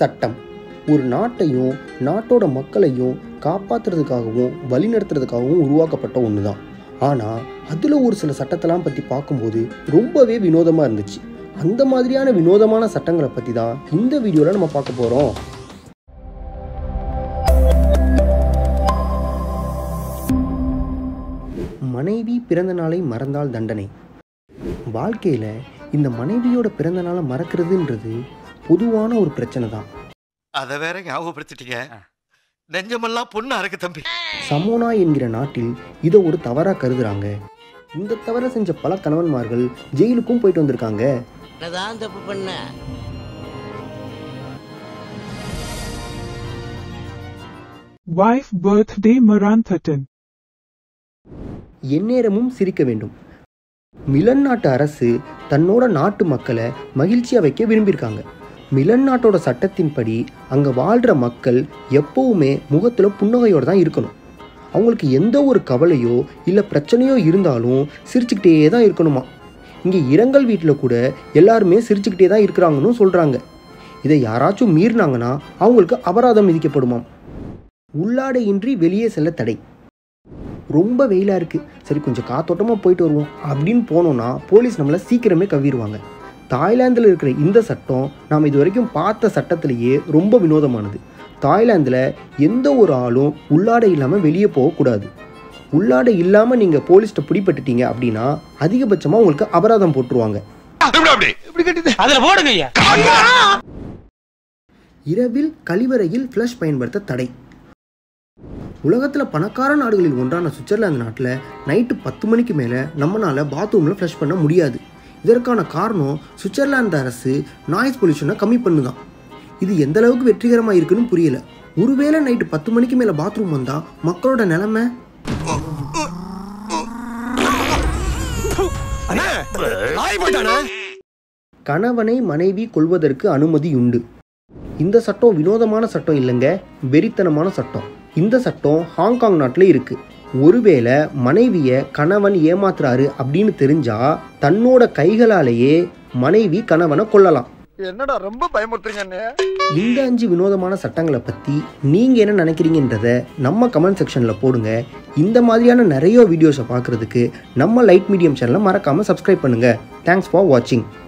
சட்டம் ஒரு நாட்டையும் நாட்டோட மக்களையும் காப்பாற்றுறதுக்காகவும் வழிநடத்துறதுக்காகவும் உருவாக்கப்பட்ட ஒன்று தான் ஆனால் அதில் ஒரு சில சட்டத்தெல்லாம் பற்றி பார்க்கும்போது ரொம்பவே வினோதமாக இருந்துச்சு அந்த மாதிரியான வினோதமான சட்டங்களை பற்றி தான் இந்த வீடியோவில் நம்ம பார்க்க போகிறோம் மனைவி பிறந்த நாளை மறந்தால் தண்டனை வாழ்க்கையில் இந்த மனைவியோட பிறந்த நாளை மறக்கிறதுன்றது பொதுவான ஒரு பிரச்சனை தான் அத வேற ஞாபகப்படுத்திட்டீங்க நெஞ்சமெல்லாம் பொண்ணா இருக்கு தம்பி சமோனா என்கிற நாட்டில் இதை ஒரு தவறாக கருதுறாங்க இந்த தவறை செஞ்ச பல கணவன்மார்கள் ஜெயிலுக்கும் போயிட்டு வந்திருக்காங்க என்னதான் தப்பு பண்ண Wife birthday Maranthatan. எந்நேரமும் சிரிக்க வேண்டும் மிலன் நாட்டு அரசு தன்னோட நாட்டு மக்களை மகிழ்ச்சியாக வைக்க விரும்பியிருக்காங்க மிலன் நாட்டோட சட்டத்தின்படி அங்கே வாழ்கிற மக்கள் எப்போவுமே முகத்தில் புன்னகையோடு தான் இருக்கணும் அவங்களுக்கு எந்த ஒரு கவலையோ இல்லை பிரச்சனையோ இருந்தாலும் சிரிச்சுக்கிட்டே தான் இருக்கணுமா இங்கே இரங்கல் வீட்டில் கூட எல்லாருமே சிரிச்சுக்கிட்டே தான் இருக்கிறாங்கன்னு சொல்கிறாங்க இதை யாராச்சும் மீறினாங்கன்னா அவங்களுக்கு அபராதம் விதிக்கப்படுமாம் உள்ளாடையின்றி வெளியே செல்ல தடை ரொம்ப வெயிலாக இருக்குது சரி கொஞ்சம் காத்தோட்டமாக போயிட்டு வருவோம் அப்படின்னு போனோன்னா போலீஸ் நம்மளை சீக்கிரமே கவ்விடுவாங்க தாய்லாந்தில் இருக்கிற இந்த சட்டம் நாம் இது வரைக்கும் பார்த்த சட்டத்திலேயே ரொம்ப வினோதமானது தாய்லாந்தில் எந்த ஒரு ஆளும் உள்ளாடை இல்லாமல் வெளியே போகக்கூடாது உள்ளாடை இல்லாமல் நீங்கள் போலீஸ்கிட்ட பிடிபட்டுட்டீங்க அப்படின்னா அதிகபட்சமாக உங்களுக்கு அபராதம் போட்டுருவாங்க அதுல போடுங்க ஐயா இரவில் கழிவறையில் ஃப்ளஷ் பயன்படுத்த தடை உலகத்தில் பணக்கார நாடுகளில் ஒன்றான சுவிட்சர்லாந்து நாட்டில் நைட்டு பத்து மணிக்கு மேலே நம்மளால் பாத்ரூமில் ஃப்ளஷ் பண்ண முடியாது இதற்கான காரணம் சுவிட்சர்லாந்து அரசு நாய்ஸ் பொல்யூஷனை கம்மி பண்ணுதான் இது எந்த அளவுக்கு வெற்றிகரமாக இருக்குன்னு புரியல ஒருவேளை நைட்டு பத்து மணிக்கு மேலே பாத்ரூம் வந்தால் மக்களோட நிலைமை கணவனை மனைவி கொள்வதற்கு அனுமதியுண்டு இந்த சட்டம் வினோதமான சட்டம் இல்லைங்க வெறித்தனமான சட்டம் இந்த சட்டம் ஹாங்காங் நாட்டில் இருக்கு ஒருவேளை மனைவியை கணவன் ஏமாத்துறாரு அப்படின்னு தெரிஞ்சா தன்னோட கைகளாலேயே மனைவி கணவனை கொல்லலாம் என்னடா ரொம்ப பயமுறுத்துறீங்க இந்த அஞ்சு வினோதமான சட்டங்களை பற்றி நீங்கள் என்ன நினைக்கிறீங்கன்றத நம்ம கமெண்ட் செக்ஷனில் போடுங்க இந்த மாதிரியான நிறைய வீடியோஸை பார்க்குறதுக்கு நம்ம லைட் மீடியம் சேனலை மறக்காமல் சப்ஸ்கிரைப் பண்ணுங்கள் தேங்க்ஸ் ஃபார் வாட்சிங்